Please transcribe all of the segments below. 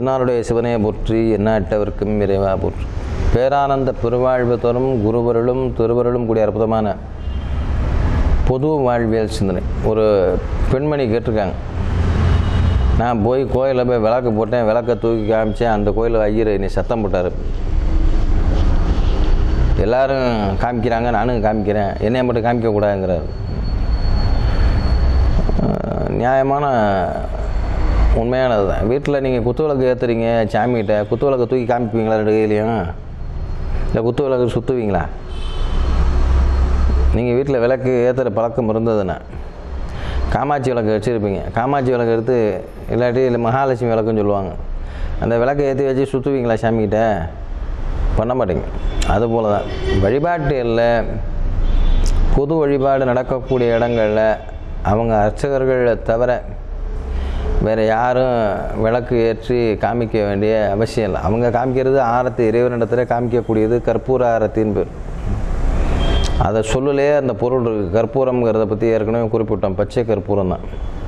தென்னாருடைய சிவனையை போற்றி எண்ணாட்டவர்க்கும் இறைவா போற்றி பேரானந்த பெருவாழ்வு தரும் குருவருளும் திருவருளும் கூடிய அற்புதமான பொது வாழ்வியல் சிந்தனை ஒரு பெண்மணி கேட்டிருக்காங்க நான் போய் கோயிலில் போய் விளக்கு போட்டேன் விளக்கை தூக்கி காமிச்சேன் அந்த கோயிலில் ஐயர் என்னை சத்தம் போட்டார் எல்லாரும் காமிக்கிறாங்க நானும் காமிக்கிறேன் என்னைய மட்டும் காமிக்கக்கூடாதுங்கிறார் அஹ் நியாயமான உண்மையானது தான் வீட்டில் நீங்கள் குத்து விளக்கு ஏற்றுறீங்க சாமிகிட்ட குத்து விளக்கு தூக்கி காமிப்பீங்களா ரெண்டு கையிலையும் இல்லை குத்து விளக்கு சுற்றுவீங்களா நீங்கள் வீட்டில் விளக்கு ஏற்றுற பழக்கம் இருந்ததுன்னா காமாட்சி விளக்கு வச்சுருப்பீங்க காமாட்சி விளக்கு எடுத்து இல்லாட்டி இல்லை மகாலட்சுமி விளக்குன்னு சொல்லுவாங்க அந்த விளக்கை ஏற்றி வச்சு சுற்றுவீங்களா சாமிக்கிட்ட பண்ண மாட்டீங்க அதுபோல் தான் வழிபாட்டு இல்லை பொது வழிபாடு நடக்கக்கூடிய இடங்களில் அவங்க அர்ச்சகர்களை தவிர வேறு யாரும் விளக்கு ஏற்றி காமிக்க வேண்டிய அவசியம் இல்லை அவங்க காமிக்கிறது ஆரத்தி இறைவனிடத்தில் காமிக்கக்கூடியது கற்பூர ஆரத்தின்னு பேர் அதை சொல்லலே அந்த பொருள் இருக்குது கற்பூரம்ங்கிறத பற்றி ஏற்கனவே குறிப்பிட்டோம் பச்சை கற்பூரம் தான்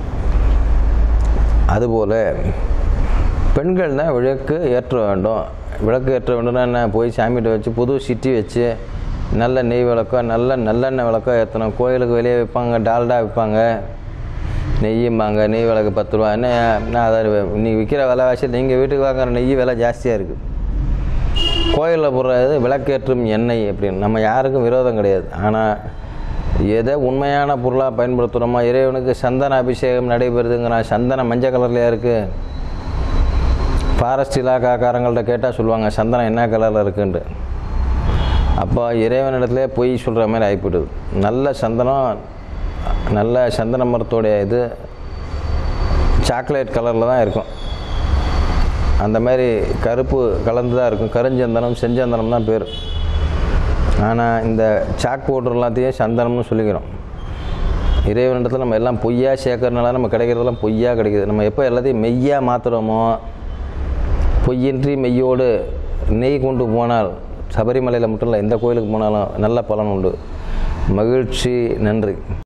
அதுபோல் பெண்கள் தான் விளக்கு ஏற்ற வேண்டும் விளக்கு ஏற்ற வேண்டும்னா என்ன போய் சாமிகிட்ட வச்சு புது சிட்டி வச்சு நல்ல நெய் விளக்கோ நல்ல நல்லெண்ணெய் விளக்கோ ஏற்றணும் கோயிலுக்கு வெளியே விற்பாங்க டால்டா விற்பாங்க நெய்யும்பாங்க நெய் விளக்கு பத்து ரூபா என்ன நான் அதை இன்னைக்கு விற்கிற விலைவாசி நீங்கள் வீட்டுக்கு வாங்குற நெய் விலை ஜாஸ்தியாக இருக்குது கோயிலில் போடுறது விளக்கேற்றும் எண்ணெய் அப்படின்னு நம்ம யாருக்கும் விரோதம் கிடையாது ஆனால் எதை உண்மையான பொருளாக பயன்படுத்துகிறோமோ இறைவனுக்கு சந்தன அபிஷேகம் நடைபெறுதுங்கிறான் சந்தனம் மஞ்சள் கலர்லையா இருக்குது ஃபாரஸ்ட் இலாக்காக்காரங்கள்ட்ட கேட்டால் சொல்லுவாங்க சந்தனம் என்ன கலரில் இருக்குன்ட்டு அப்போ இறைவனிடத்துல பொய் சொல்கிற மாதிரி ஆகிப்பிடுது நல்ல சந்தனம் நல்ல சந்தன மரத்தோடைய இது சாக்லேட் கலரில் தான் இருக்கும் அந்த மாதிரி கருப்பு கலந்து தான் இருக்கும் கருஞ்சந்தனம் செஞ்சந்தனம் தான் பேர் ஆனால் இந்த சாக் பவுடர் எல்லாத்தையும் சந்தனம்னு சொல்லிக்கிறோம் இறைவனிடத்தில் நம்ம எல்லாம் பொய்யா சேர்க்கறதுனால நம்ம கிடைக்கிறதெல்லாம் பொய்யா கிடைக்குது நம்ம எப்போ எல்லாத்தையும் மெய்யா மாற்றுறோமோ பொய்யின்றி மெய்யோடு நெய் கொண்டு போனால் சபரிமலையில் மட்டும் இல்லை எந்த கோயிலுக்கு போனாலும் நல்ல பலன் உண்டு மகிழ்ச்சி நன்றி